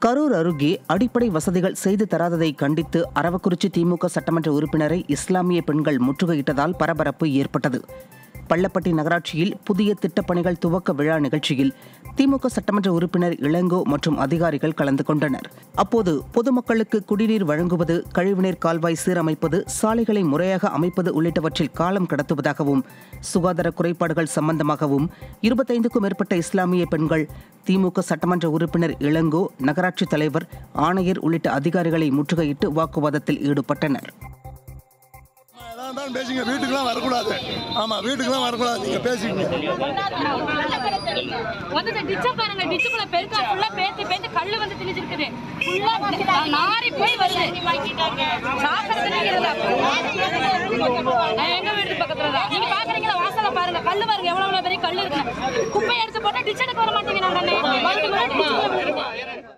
கரூர் அருகே அடிப்படை வசதிகள் செய்து தராததை கண்டித்து அரவக்குறிச்சி திமுக சட்டமன்ற உறுப்பினரை இஸ்லாமிய பெண்கள் முற்றுகையிட்டதால் பரபரப்பு ஏற்பட்டது பள்ளப்பட்டி நகராட்சியில் புதிய திட்டப்பணிகள் துவக்க விழா நிகழ்ச்சியில் திமுக சட்டமன்ற உறுப்பினர் இளங்கோ மற்றும் அதிகாரிகள் கலந்து கொண்டனர் அப்போது பொதுமக்களுக்கு குடிநீர் வழங்குவது கழிவுநீர் கால்வாய் சீரமைப்பது சாலைகளை முறையாக அமைப்பது உள்ளிட்டவற்றில் காலம் கடத்துவதாகவும் சுகாதார குறைபாடுகள் சம்பந்தமாகவும் இருபத்தைந்துக்கும் மேற்பட்ட இஸ்லாமிய பெண்கள் திமுக சட்டமன்ற உறுப்பினர் இளங்கோ நகராட்சி தலைவர் ஆணையர் உள்ளிட்ட அதிகாரிகளை முற்றுகையிட்டு வாக்குவாதத்தில் ஈடுபட்டனர் அதான் தான் பேசுங்க வீட்டுக்குலாம் வரக்கூடாது ஆமா வீட்டுக்குலாம் வரக்கூடாது நீங்க பேசிக்கங்க வந்து இந்த டிச்ச பாருங்க டிச்சுக்குள்ள பெருக்கா ஃபுல்லா பேத்து பேத்து கல்லு வந்து திணிச்சிருக்குது ஃபுல்லா நாரி போய் வருது சாப்பிடுறதுனே இல்ல நான் எங்க வீட்டு பக்கத்துல தான் நீங்க பாக்குறீங்களா வாசல பாருங்க கல்லு பாருங்க எவ்வளவு எவ்வளவு பெரிய கல்லு இருக்கு குப்பை எடுத்து போட்டா டிச் எடுக்க வர மாட்டேங்கிறாங்க மறுபடியும் கூட ditch குள்ள விழுது.